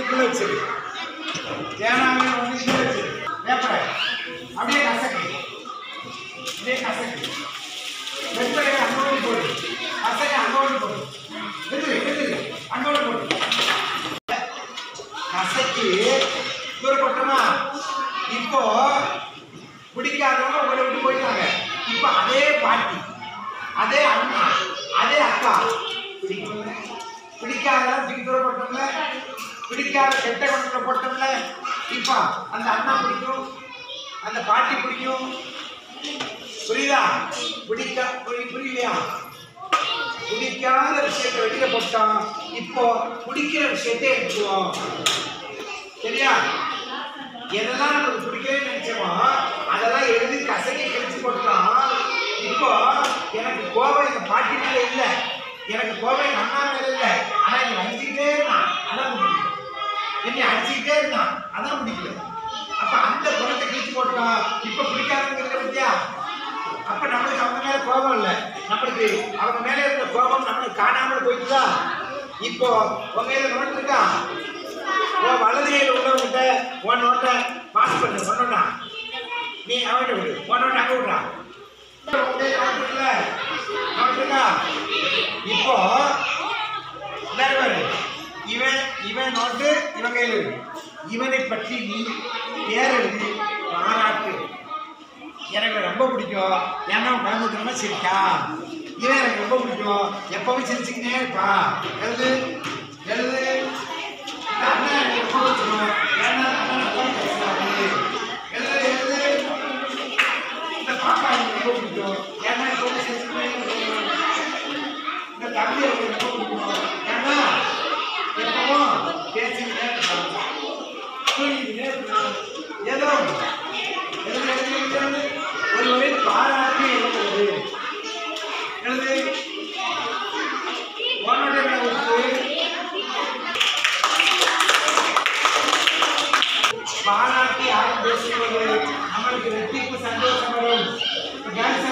இதுக்குள்ள வச்சிரு தேனாவை வந்து இதுல வச்சிரு வேப்பரை அப்படியே கசக்கு அப்படியே கசக்கு வெப்பரை அங்கோடு போடு கசக்கை அங்கோடு போடு எதிரு எதிரு அங்கோடு போடு கசக்கி தூரப்பட்டோமா இப்போ பிடிக்காதவங்க உங்களை விட்டு போயிட்டாங்க இப்போ அதே பாட்டி அதே அண்ணா அதே அக்கா பிடிக்கல பிடிக்காத தூக்கி தூரப்பட்டோம்ல பிடிக்காத கெட்ட குணத்துல போட்டோம்ல இப்போ அந்த அண்ணா பிடிக்கும் அந்த பாட்டி பிடிக்கும் புரியுதா பிடிக்கா புரி- புரியலையா பிடிக்காத விஷயத்தை வெளியில போட்டோம் இப்போ பிடிக்கிற விஷயத்தை எடுத்துவோம் சரியா எதெல்லாம் நமக்கு பிடிக்கவே நினைச்சோமோ அதெல்லாம் எழுதி கசக்கி கழிச்சு போட்டோம் இப்போ எனக்கு கோபம் எங்க பாட்டி மேல இல்ல எனக்கு கோபம் எங்க அண்ணா மேல இல்ல ஆனா என்னை அடிச்சுக்கிட்டே இருந்தான் அதான் பிடிக்கல என்னை அடிச்சுக்கிட்டே இருந்தான் அதான் பிடிக்கல அப்ப அந்த குணத்தை கிழிச்சு போட்டோம் இப்ப பிடிக்காதுங்கிறத பத்தியா அப்ப நம்மளுக்கு அவங்க மேல கோபம் இல்ல நம்மளுக்கு அவங்க மேல இருந்த கோபம் நம்மளுக்கு காணாமல் போயிட்டுதா இப்போ உங்க கையில நோட்டு இருக்கா உன் வலது கையில் உள்ளவங்கிட்ட உன் நோட்டை பாஸ் பண்ணு ஒன்னொன்னா நீ அவன்கிட்ட விடு உன் நோட்டை அங்க விடுறா உன் கையில நோட்டு இருக்குல்ல? நோட்டு இருக்கா இப்போ வேற வேறு இவன் இவன் நோட்டு இவன் கையில் இருக்கு இவனை பற்றி நீ பேர் எழுதி பாராட்டு எனக்கு ரொம்ப பிடிக்கும் ஏன்னா குழந்தைத்தனமா சிரிக்கா இவன் எனக்கு ரொம்ப பிடிக்கும் எப்பவும் சிரிச்சுக்கிட்டே இருப்பா எழுது எழுது இந்த அண்ணன் எனக்கு ரொம்ப பிடிக்கும் ஏன்னா அண்ணன் நல்லா பேசுறாரு எழுது எழுது இந்த பாப்பா எனக்கு ரொம்ப பிடிக்கும் ஏன்னா எப்பவும் சிரிச்சுக்கிட்டே இருக்கும். இந்த தம்பி எனக்கு ரொம்ப பிடிக்கும் ஏன்னா எப்பவும் பேசிக்கிட்டே இருப்பாங்க தூங்கிக்கிட்டே இருப்பாங்க ஏதோ எழுது எழுது எழுது எழுது ஒரு வரை பாராட்டி எழுதுறது எழுது உன்னோட எழுத்து பாராட்டி யாரும் பேசும்போது நம்மளுக்கு ரெட்டிப்பு சந்தோஷம் வரும் டான்ஸ்